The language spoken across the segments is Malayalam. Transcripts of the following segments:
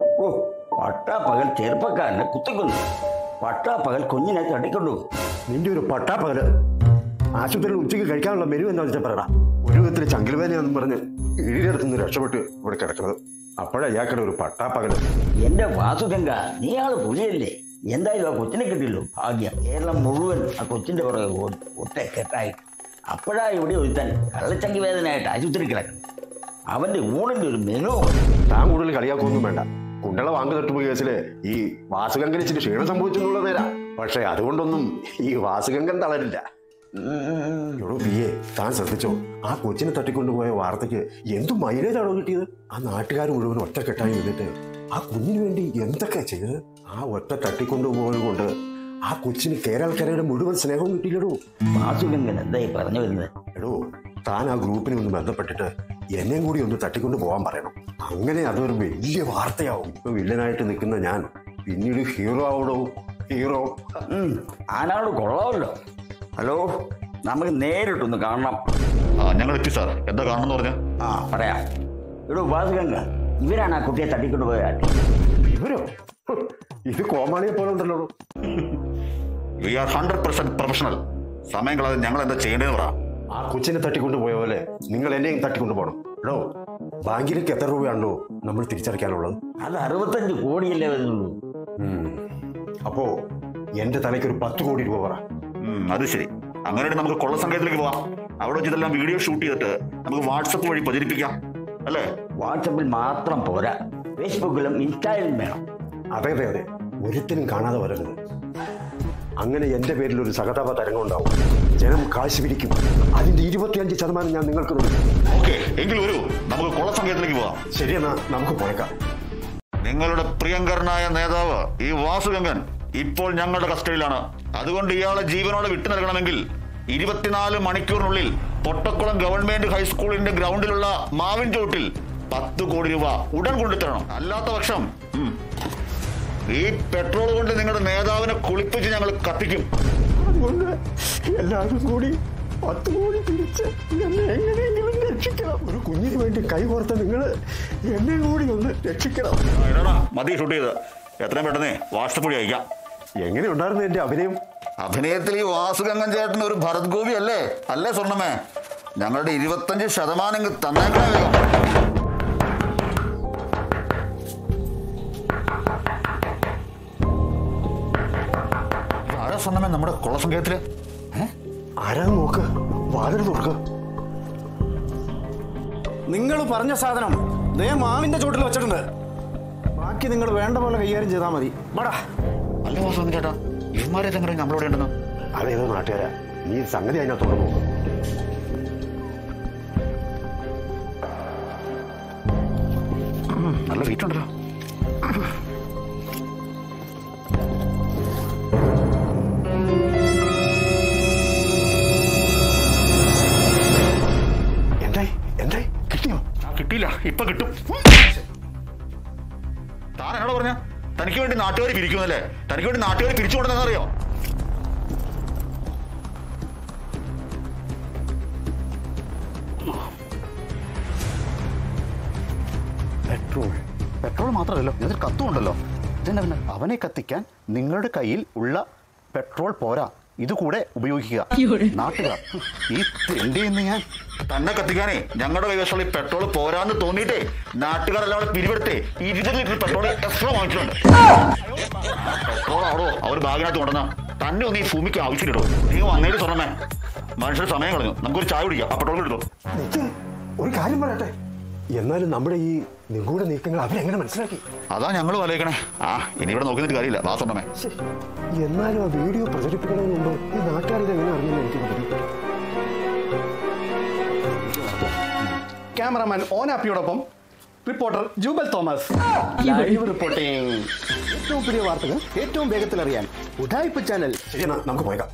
ഓ പട്ടാപ്പകൽ ചെറുപ്പക്കാരനെ കുത്തിക്കൊന്നു പട്ടാപ്പകൽ കുഞ്ഞിനെ തട്ടിക്കൊണ്ടു നിന്റെ ഒരു പട്ടാപ്പകല് ആശുപത്രിയിൽ ഉച്ചയ്ക്ക് കഴിക്കാനുള്ള മെനു എന്താ വെച്ചാൽ പറയടാ ഒരു വിധത്തിൽ ചങ്കിൽവേദനയാണെന്ന് പറഞ്ഞ് ഇഴിയടുത്ത് നിന്ന് രക്ഷപ്പെട്ട് ഇവിടെ കിടക്കുന്നത് അപ്പോഴാ ഇയാക്കടെ ഒരു പട്ടാപ്പകല് എന്റെ വാസുഗംഗ നീ ആള് പുലിയല്ലേ എന്തായാലും ആ കൊച്ചിനെ കിട്ടിയല്ലോ ഭാഗ്യം കേരളം മുഴുവൻ ആ കൊച്ചിന്റെ പുറകെ ഓ- ഒറ്റ കെട്ടായിട്ട് അപ്പോഴാ ഇവിടെ ഒരുത്തൻ കള്ളച്ചങ്കി വേദനയായിട്ട് ആശുപത്രി കിടക്കണം അവന്റെ ഊണിന്റെ ഒരു മെനു താൻ കൂടുതൽ കളിയാക്കൊന്നും വേണ്ട കുണ്ടള വാങ്ങു തട്ടുപോയ കേസില് ഈ വാസുഗംഗൻ ഇച്ചിരി ക്ഷീണം സംഭവിച്ചെന്നുള്ള നേരാ പക്ഷെ അതുകൊണ്ടൊന്നും ഈ വാസുഗംഗൻ തളരില്ല എടോ ബി എ താൻ ശ്രദ്ധിച്ചോ ആ കൊച്ചിനെ തട്ടിക്കൊണ്ടുപോയ വാർത്തയ്ക്ക് എന്തു മൈലേജ് ആണോ കിട്ടിയത് ആ നാട്ടുകാർ മുഴുവൻ ഒറ്റക്കെട്ടായി നിന്നിട്ട് ആ കുഞ്ഞിന് വേണ്ടി എന്തൊക്കെ ചെയ്തത് ആ ഒറ്റ തട്ടിക്കൊണ്ടുപോയത് കൊണ്ട് ആ കൊച്ചിന് കേരളക്കരയുടെ മുഴുവൻ സ്നേഹവും കിട്ടിയില്ലടോ വാസുഗംഗൻ എന്തായി പറഞ്ഞു വരുന്നത് എടോ താൻ ആ ഗ്രൂപ്പിനെ ഒന്ന് ബന്ധപ്പെട്ടിട്ട് എന്നെയും കൂടി ഒന്ന് തട്ടിക്കൊണ്ട് പോകാൻ പറയണം അങ്ങനെ അതൊരു വലിയ വാർത്തയാവും ഇപ്പൊ വില്ലനായിട്ട് നിൽക്കുന്ന ഞാൻ പിന്നീട് ഹീറോ ആവണോ ഹീറോ ഉം, ആനാള് കൊള്ളാമല്ലോ ഹലോ നമുക്ക് നേരിട്ടൊന്ന് കാണണം ആ ഞങ്ങൾ എത്തി സാർ എന്താ കാണണമെന്ന് പറഞ്ഞ ആ പറയാം ഇവിടെ വാസുഗംഗ ഇവരാണ് ആ കുട്ടിയെ തട്ടിക്കൊണ്ടുപോയ ആൾ ഇവരോ ഹ്, ഇത് കോമാളിയെ പോലെ ഉണ്ടല്ലോ we are hundred percent professional സമയം കളയാതെ ഞങ്ങൾ എന്താ ചെയ്യേണ്ടതെന്ന് പറ ആ കൊച്ചിനെ തട്ടിക്കൊണ്ട് പോയ പോലെ നിങ്ങൾ എന്നെയും തട്ടിക്കൊണ്ട് പോകണം എടോ ബാങ്കിലേക്ക് എത്ര രൂപയാണല്ലോ നമ്മൾ തിരിച്ചടയ്ക്കാനുള്ളത് അത് അറുപത്തഞ്ച് കോടിയല്ലേ വരുന്നുള്ളൂ ഉം. അപ്പോ എന്റെ തലയ്ക്ക് ഒരു പത്ത് കോടി രൂപ പറ ഉം, അത് ശരി അങ്ങനെയാണെങ്കിൽ നമുക്ക് കൊള്ള സംഘത്തിലേക്ക് പോവാം അവിടെ വെച്ച് ഇതെല്ലാം വീഡിയോ ഷൂട്ട് ചെയ്തിട്ട് നമുക്ക് വാട്സപ്പ് വഴി പ്രചരിപ്പിക്കാം അല്ലേ വാട്സപ്പിൽ മാത്രം പോരാ ഫേസ്ബുക്കിലും ഇൻസ്റ്റായിലും വേണം അതെ അതെ അതെ ഒരുത്തിനും കാണാതെ വരരുത് അങ്ങനെ എന്റെ പേരിൽ ഒരു സഹതാപ തരംഗം ഉണ്ടാവും ജനം കാശ് പിരിക്കും അതിന്റെ ഇരുപത്തിയഞ്ച് ശതമാനം ഞാൻ നിങ്ങൾക്ക് നൽകും ഓക്കെ എങ്കിൽ വരൂ നമുക്ക് കൊള്ള സംഘത്തിലേക്ക് പോവാം ശരിയെന്നാ നമുക്ക് പോയേക്കാം നിങ്ങളുടെ പ്രിയങ്കരനായ നേതാവ് ഈ വാസുഗംഗൻ ഇപ്പോൾ ഞങ്ങളുടെ കസ്റ്റഡിയിലാണ് അതുകൊണ്ട് ഇയാളെ ജീവനോടെ വിട്ടു നൽകണമെങ്കിൽ ഇരുപത്തിനാല് മണിക്കൂറിനുള്ളിൽ പൊട്ടക്കുളം ഗവൺമെന്റ് ഹൈസ്കൂളിന്റെ ഗ്രൗണ്ടിലുള്ള മാവിൻ ചോട്ടിൽ പത്ത് കോടി രൂപ ഉടൻ കൊണ്ടുതരണം അല്ലാത്ത പക്ഷം ഉം, ഈ പെട്രോൾ കൊണ്ട് നിങ്ങളുടെ നേതാവിനെ കുളിപ്പിച്ച് ഞങ്ങൾ കത്തിക്കും അതുകൊണ്ട് എല്ലാവരും കൂടി പത്ത് കോടി തിരിച്ച് എന്നെ എങ്ങനെയെങ്കിലും രക്ഷിക്കണം ഒരു കുഞ്ഞിന് വേണ്ടി കൈകോർത്ത നിങ്ങൾ എന്നെ കൂടി ഒന്ന് രക്ഷിക്കണം ആ, എടാടാ മതി ഷൂട്ട് ചെയ്ത് എത്രയും പെട്ടെന്ന് വാട്സപ്പ് വഴി അയക്കാം എങ്ങനെ ഉണ്ടായിരുന്നു എന്റെ അഭിനയം അഭിനയത്തിൽ ഈ വാസുഗംഗൻ ചേട്ടൻ ഒരു ഭരത് ഗോപി അല്ലേ അല്ലേ സ്വർണ്ണമേ ഞങ്ങളുടെ ഇരുപത്തഞ്ച് ശതമാനം ഇങ്ങ് തന്നേക്കാൻ വേഗം ആരാ സ്വർണ്ണമേ നമ്മുടെ കൊള്ളസംഖ്യത്തില് ആരാ നോക്ക് വാതിൽ തുറക്ക് നിങ്ങൾ പറഞ്ഞ സാധനം ദേ മാവിന്റെ ചോട്ടിൽ വെച്ചിട്ടുണ്ട് ബാക്കി നിങ്ങൾ വേണ്ട പോലെ കൈകാര്യം ചെയ്താൽ മതി വാടാ അല്ല വാസുഗംഗൻ ചേട്ടാ ഇവന്മാരെ എങ്ങനെ നമ്മളോട് ഉണ്ടെന്ന് അതേതോ നാട്ടുകാരാ നീ സംഗതി അതിനകത്തോട് നോക്ക് നല്ല വെയിറ്റ് ഉണ്ടല്ലോ എന്തായി എന്തായി കിട്ടിയോ ആ, കിട്ടിയില്ല ഇപ്പൊ കിട്ടും താൻ എന്നോട് പറഞ്ഞ തനിക്ക് വേണ്ടി നാട്ടുകാർ പിരിക്കുമല്ലേ തനിക്ക് വേണ്ടി നാട്ടുകാർ പിരിച്ചു കൊണ്ടെന്നറിയോ പെട്രോൾ പെട്രോൾ മാത്രമല്ലല്ലോ ഇതിൽ കത്തും ഉണ്ടല്ലോ ഇതന്നെ പിന്നെ അവനെ കത്തിക്കാൻ നിങ്ങളുടെ കയ്യിൽ ഉള്ള പെട്രോൾ പോരാ ഇതുകൂടെ ഉപയോഗിക്കുക നാട്ടുകാർ ഈ തെണ്ടിന്ന് ഞാൻ തന്നെ കത്തിക്കാനേ ഞങ്ങളുടെ കൈവശമുള്ള ഈ പെട്രോൾ പോരാന്ന് തോന്നിയിട്ടേ നാട്ടുകാരെല്ലാം അവിടെ പിരിവെടുത്തേ ഇരുപത് ലിറ്റർ പെട്രോൾ എക്സ്ട്രാ വാങ്ങിച്ചിട്ടുണ്ട് പെട്രോൾ ആണോ അവർ ബാഗിനകത്ത് കൊണ്ടുവന്ന തന്നെ ഒന്ന് ഈ ഭൂമിക്ക് ആവശ്യമില്ലടോ നീ വന്നേര് സ്വർണ്ണമേ മനുഷ്യർ സമയം കളഞ്ഞു നമുക്കൊരു ചായ കുടിക്കാം ആ പെട്രോൾ എടുത്തോ നിക്ക്, ഒരു കാര്യം പറയട്ടെ എന്നാലും നമ്മുടെ ഈ നിഗൂഢ നീക്കങ്ങൾ അവരെങ്ങനെ മനസ്സിലാക്കി അതാ ഞങ്ങൾ വലയിക്കണേ ആ ഇനി ഇവിടെ നോക്കി നിന്നിട്ട് കാര്യമില്ല വാ സ്വർണ്ണമേ ശ്ശേ, എന്നാലും ആ വീഡിയോ പ്രചരിപ്പിക്കുന്നതിന് മുമ്പ് ഈ നാട്ടുകാരിത് എങ്ങനെ അറിഞ്ഞെന്ന് എനിക്ക് പിടികിട്ടി. ക്യാമറമാൻ ഓനാപ്പിയോടൊപ്പം reporter Jubal Thomas live reporting ഏറ്റവും പുതിയ വാർത്തകൾ ഏറ്റവും വേഗത്തിൽ അറിയാൻ ഉടായ്പ ചാനൽ ശരി എന്നാ നമുക്ക് പോയേക്കാം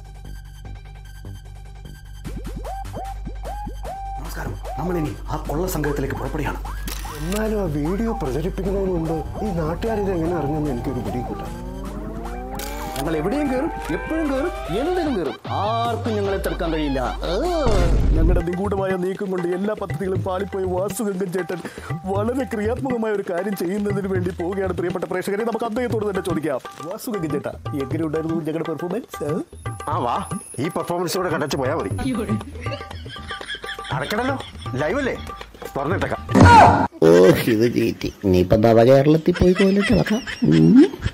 നമസ്കാരം നമ്മളിനി ആ കൊള്ള സംഘത്തിലേക്ക് പുറപ്പെടുകയാണ് എന്നാലും ആ വീഡിയോ പ്രചരിപ്പിക്കുന്നതിന് മുമ്പ് ഈ നാട്ടുകാരിത് എങ്ങനെ അറിഞ്ഞെന്ന് എനിക്കൊരു പിടികൂട്ടാം ഞങ്ങൾ എവിടെയും കയറും എപ്പോഴും കയറും എന്തിനും കയറും ആർക്കും ഞങ്ങളെ തടുക്കാൻ കഴിയില്ല ഞങ്ങളുടെ നിഗൂഢമായ നീക്കം കൊണ്ട് എല്ലാ പദ്ധതികളും പാളിപ്പോയ വാസുഗംഗൻ ചേട്ടൻ വളരെ ക്രിയാത്മകമായ ഒരു കാര്യം ചെയ്യുന്നതിന് വേണ്ടി പോവുകയാണ് പ്രിയപ്പെട്ട പ്രേക്ഷകരെ നമുക്ക് അദ്ദേഹത്തോട് തന്നെ ചോദിക്കാം വാസുഗംഗൻ ചേട്ടാ എങ്ങനെ ഉണ്ടായിരുന്നു ഞങ്ങളുടെ പെർഫോമൻസ് ആ വാ ഈ പെർഫോമൻസ് കൂടെ കണ്ടച്ച് പോയാൽ മതി അടയ്ക്കണല്ലോ ലൈവ് അല്ലേ തുറന്നിട്ടേക്കാം ഓ ഇത് ചീറ്റി ഇനിയിപ്പം നവകേരളത്തിൽ പോയി കൊല്ലിട്ട് വെക്കാം